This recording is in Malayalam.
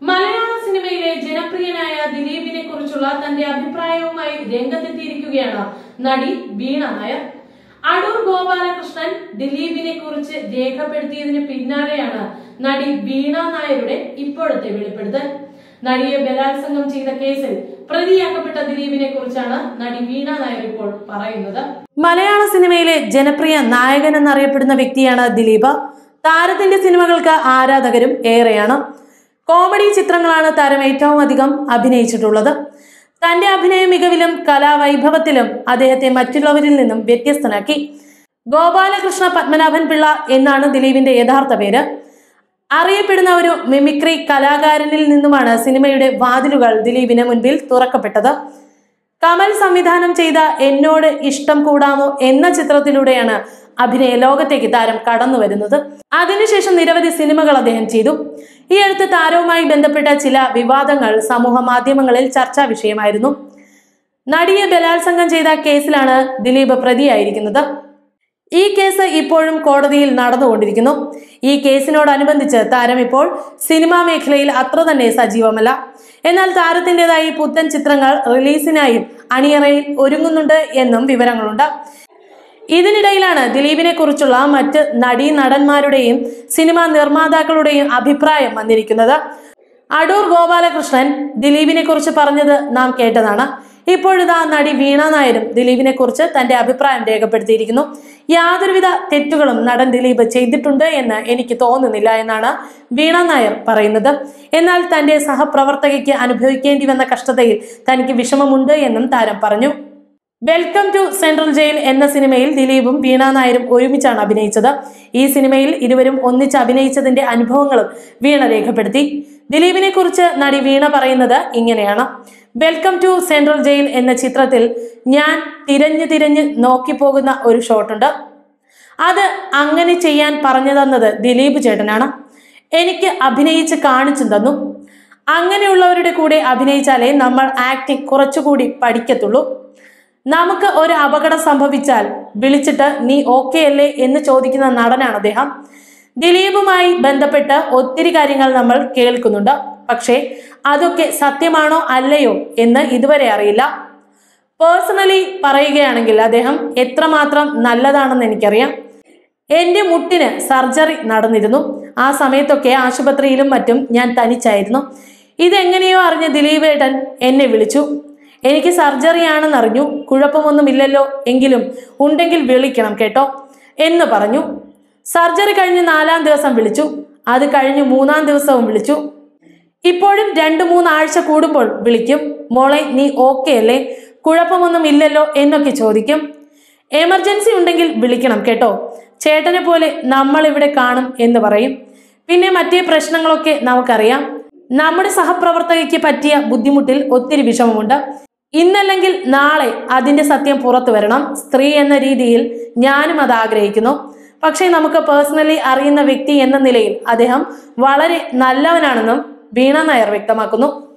മലയാള സിനിമയിലെ ജനപ്രിയനായ ദിലീപിനെ കുറിച്ചുള്ള തന്റെ അഭിപ്രായവുമായി രംഗത്തെത്തിയിരിക്കുകയാണ് നടി വീണ നായർ അടൂർ ഗോപാലകൃഷ്ണൻ ദിലീപിനെ കുറിച്ച് രേഖപ്പെടുത്തിയതിന് പിന്നാലെയാണ് നടി വീണ നായരുടെ ഇപ്പോഴത്തെ വെളിപ്പെടുത്തൽ നടിയെ ബലാത്സംഗം ചെയ്ത കേസിൽ പ്രതിയാക്കപ്പെട്ട ദിലീപിനെ കുറിച്ചാണ് നടി വീണ നായർ ഇപ്പോൾ പറയുന്നത് മലയാള സിനിമയിലെ ജനപ്രിയ നായകൻ എന്നറിയപ്പെടുന്ന വ്യക്തിയാണ് ദിലീപ് താരത്തിന്റെ സിനിമകൾക്ക് ആരാധകരും ഏറെയാണ് കോമഡി ചിത്രങ്ങളാണ് താരം ഏറ്റവും അധികം അഭിനയിച്ചിട്ടുള്ളത് തന്റെ അഭിനയ മികവിലും കലാവൈഭവത്തിലും അദ്ദേഹത്തെ മറ്റുള്ളവരിൽ നിന്നും വ്യത്യസ്തനാക്കി ഗോപാലകൃഷ്ണ പത്മനാഭൻ പിള്ള എന്നാണ് ദിലീപിന്റെ യഥാർത്ഥ പേര് അറിയപ്പെടുന്ന ഒരു മിമിക്രി കലാകാരനിൽ നിന്നുമാണ് സിനിമയുടെ വാതിലുകൾ ദിലീപിന് മുൻപിൽ തുറക്കപ്പെട്ടത് കമൽ സംവിധാനം ചെയ്ത എന്നോട് ഇഷ്ടം കൂടാമോ എന്ന ചിത്രത്തിലൂടെയാണ് അഭിനയ ലോകത്തേക്ക് താരം കടന്നു വരുന്നത് അതിനുശേഷം നിരവധി സിനിമകൾ അദ്ദേഹം ചെയ്തു ഈ അടുത്ത് താരവുമായി ബന്ധപ്പെട്ട ചില വിവാദങ്ങൾ സമൂഹ മാധ്യമങ്ങളിൽ ചർച്ചാ വിഷയമായിരുന്നു നടിയെ ബലാത്സംഗം ചെയ്ത കേസിലാണ് ദിലീപ് പ്രതിയായിരിക്കുന്നത് ഈ കേസ് ഇപ്പോഴും കോടതിയിൽ നടന്നുകൊണ്ടിരിക്കുന്നു ഈ കേസിനോടനുബന്ധിച്ച് താരം ഇപ്പോൾ സിനിമാ മേഖലയിൽ അത്ര തന്നെ സജീവമല്ല എന്നാൽ താരത്തിൻ്റെതായി പുത്തൻ ചിത്രങ്ങൾ റിലീസിനായും അണിയറയിൽ ഒരുങ്ങുന്നുണ്ട് എന്നും വിവരങ്ങളുണ്ട് ഇതിനിടയിലാണ് ദിലീപിനെ കുറിച്ചുള്ള മറ്റ് നടീ നടന്മാരുടെയും സിനിമാ നിർമ്മാതാക്കളുടെയും അഭിപ്രായം വന്നിരിക്കുന്നത് അടൂർ ഗോപാലകൃഷ്ണൻ ദിലീപിനെ കുറിച്ച് പറഞ്ഞത് നാം കേട്ടതാണ് ഇപ്പോഴിതാ നടി വീണ നായരും ദിലീപിനെ കുറിച്ച് തന്റെ അഭിപ്രായം രേഖപ്പെടുത്തിയിരിക്കുന്നു യാതൊരുവിധ തെറ്റുകളും നടൻ ദിലീപ് ചെയ്തിട്ടുണ്ട് എന്ന് എനിക്ക് തോന്നുന്നില്ല എന്നാണ് വീണ നായർ പറയുന്നത് എന്നാൽ തന്റെ സഹപ്രവർത്തകയ്ക്ക് അനുഭവിക്കേണ്ടി വന്ന കഷ്ടതയിൽ തനിക്ക് വിഷമമുണ്ട് എന്നും താരം പറഞ്ഞു വെൽക്കം ടു സെൻട്രൽ ജയിൽ എന്ന സിനിമയിൽ ദിലീപും വീണ നായരും ഒരുമിച്ചാണ് അഭിനയിച്ചത് ഈ സിനിമയിൽ ഇരുവരും ഒന്നിച്ച് അഭിനയിച്ചതിന്റെ അനുഭവങ്ങളും വീണ രേഖപ്പെടുത്തി ദിലീപിനെ കുറിച്ച് നടി വീണ പറയുന്നത് ഇങ്ങനെയാണ് വെൽക്കം ടു സെൻട്രൽ ജയിൽ എന്ന ചിത്രത്തിൽ ഞാൻ തിരഞ്ഞു തിരഞ്ഞ് നോക്കിപ്പോകുന്ന ഒരു ഷോട്ടുണ്ട് അത് അങ്ങനെ ചെയ്യാൻ പറഞ്ഞു തന്നത് ദിലീപ് ചേട്ടനാണ് എനിക്ക് അഭിനയിച്ച് കാണിച്ചു തന്നു അങ്ങനെയുള്ളവരുടെ കൂടെ അഭിനയിച്ചാലേ നമ്മൾ ആക്ടിങ് കുറച്ചുകൂടി പഠിക്കത്തുള്ളൂ നമുക്ക് ഒരു അപകടം സംഭവിച്ചാൽ വിളിച്ചിട്ട് നീ ഓക്കെ അല്ലേ എന്ന് ചോദിക്കുന്ന നടനാണ് അദ്ദേഹം ദിലീപുമായി ബന്ധപ്പെട്ട് ഒത്തിരി കാര്യങ്ങൾ നമ്മൾ കേൾക്കുന്നുണ്ട് പക്ഷേ അതൊക്കെ സത്യമാണോ അല്ലയോ എന്ന് ഇതുവരെ അറിയില്ല പേഴ്സണലി പറയുകയാണെങ്കിൽ അദ്ദേഹം എത്രമാത്രം നല്ലതാണെന്ന് എനിക്കറിയാം എന്റെ മുട്ടിന് സർജറി നടന്നിരുന്നു ആ സമയത്തൊക്കെ ആശുപത്രിയിലും മറ്റും ഞാൻ തനിച്ചായിരുന്നു ഇതെങ്ങനെയോ അറിഞ്ഞ ദിലീപേട്ടൻ എന്നെ വിളിച്ചു എനിക്ക് സർജറി ആണെന്ന് അറിഞ്ഞു കുഴപ്പമൊന്നുമില്ലല്ലോ എങ്കിലും ഉണ്ടെങ്കിൽ വിളിക്കണം കേട്ടോ എന്ന് പറഞ്ഞു സർജറി കഴിഞ്ഞ് നാലാം ദിവസം വിളിച്ചു അത് കഴിഞ്ഞ് മൂന്നാം ദിവസവും വിളിച്ചു ഇപ്പോഴും രണ്ട് മൂന്നാഴ്ച കൂടുമ്പോൾ വിളിക്കും മോളെ നീ ഓക്കെ അല്ലേ കുഴപ്പമൊന്നും ഇല്ലല്ലോ എന്നൊക്കെ ചോദിക്കും എമർജൻസി ഉണ്ടെങ്കിൽ വിളിക്കണം കേട്ടോ ചേട്ടനെ പോലെ നമ്മൾ ഇവിടെ കാണും എന്ന് പറയും പിന്നെ മറ്റേ പ്രശ്നങ്ങളൊക്കെ നമുക്കറിയാം നമ്മുടെ സഹപ്രവർത്തകയ്ക്ക് പറ്റിയ ബുദ്ധിമുട്ടിൽ ഒത്തിരി വിഷമമുണ്ട് ഇന്നല്ലെങ്കിൽ നാളെ അതിന്റെ സത്യം പുറത്തു വരണം സ്ത്രീ എന്ന രീതിയിൽ ഞാനും അത് ആഗ്രഹിക്കുന്നു പക്ഷേ നമുക്ക് പേഴ്സണലി അറിയുന്ന വ്യക്തി എന്ന നിലയിൽ അദ്ദേഹം വളരെ നല്ലവനാണെന്നും വീണ നായർ വ്യക്തമാക്കുന്നു